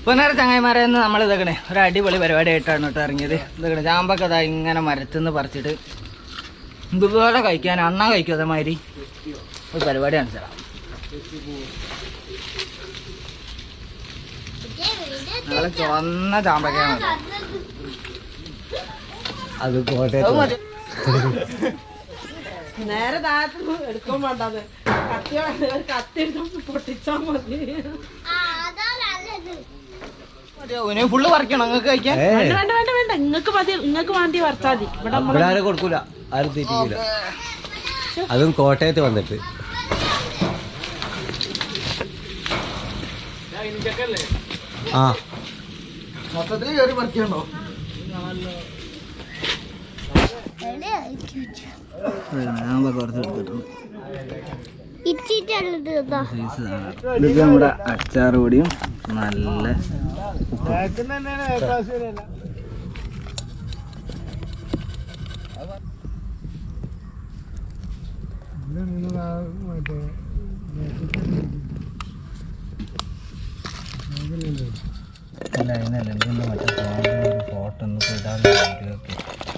പൊന്നാര ചങ്ങായിമാരെ എന്ന് നമ്മൾ ഇതൊക്കെ ഒരു അടിപൊളി പരിപാടിയായിട്ടാണ് കേട്ടോ ഇറങ്ങിയത് ഇതൊക്കെ ചാമ്പൊക്കെ അതാ ഇങ്ങനെ മരത്തുനിന്ന് പറിച്ചിട്ട് ഇതുപോലെ കഴിക്കാൻ അണ്ണാ കഴിക്കും അതേമാതിരി ഒരു പരിപാടിയാണ് ചേട്ടാ നല്ല ചുവന്ന ചാമ്പൊക്കെയാണ് കേട്ടോ. അത് അത് കോട്ടയത്ത് മതി. നേരെ താഴത്ത് എടുക്കാൻ വേണ്ടത് കത്തി ഒരു കത്തി എടുത്ത് പൊട്ടിച്ചാ മതി മതി, ഇവന് ഫുള്ള് പറിക്കണം നിങ്ങൾക്ക് കഴിക്കാൻ ഏ വേണ്ട വേണ്ട വേണ്ട വേണ്ട നിങ്ങക്ക് മതി നിങ്ങക്ക് വേണ്ടി വറുത്താ മതി ഇവിടെ നമ്മള് ഇവിടെ ആരും കൊടുക്കൂല ആരും തീറ്റിക്കൂല അതും കോട്ടയത്ത് വന്നിട്ട് ആ മൊത്തത്തിൽ കയറി പറിക്കണ്ടോ ഞാൻ കുറച്ച് എടുത്തിട്ടുണ്ട് സൈസ് സാധനം. ഇതൊക്കെ നമ്മുടെ അച്ചാർ പൊടിയും നല്ല അല്ല അതിനല്ല എനിക്കെന്താ മറ്റേ ഫോട്ടോ ഒന്ന് ഇടാൻ വീഡിയോ ഒക്കെ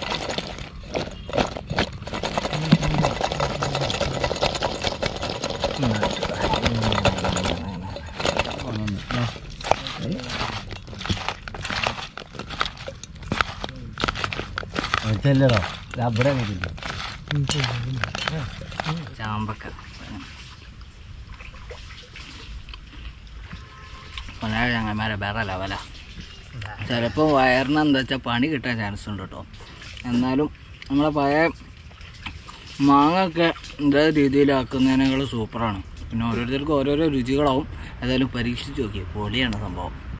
ചെല്ലടോ അവിടെ വരില്ല ചാമ്പക്ക പൊന്നാഴ ചങ്ങന്മാരെ വേറെ ലെവല ചിലപ്പോൾ വയറിന് എന്താ വെച്ചാൽ പണി കിട്ടാൻ ചാൻസ് ഉണ്ട് കേട്ടോ എന്നാലും നമ്മളെ പഴയ മാങ്ങ ഒക്കെ എന്താ രീതിയിലാക്കുന്നതിനേക്കാൾ സൂപ്പറാണ് പിന്നെ ഓരോരുത്തർക്കും ഓരോരോ രുചികളാവും ഏതായാലും പരീക്ഷിച്ച് നോക്കി പൊളിയാണ് സംഭവം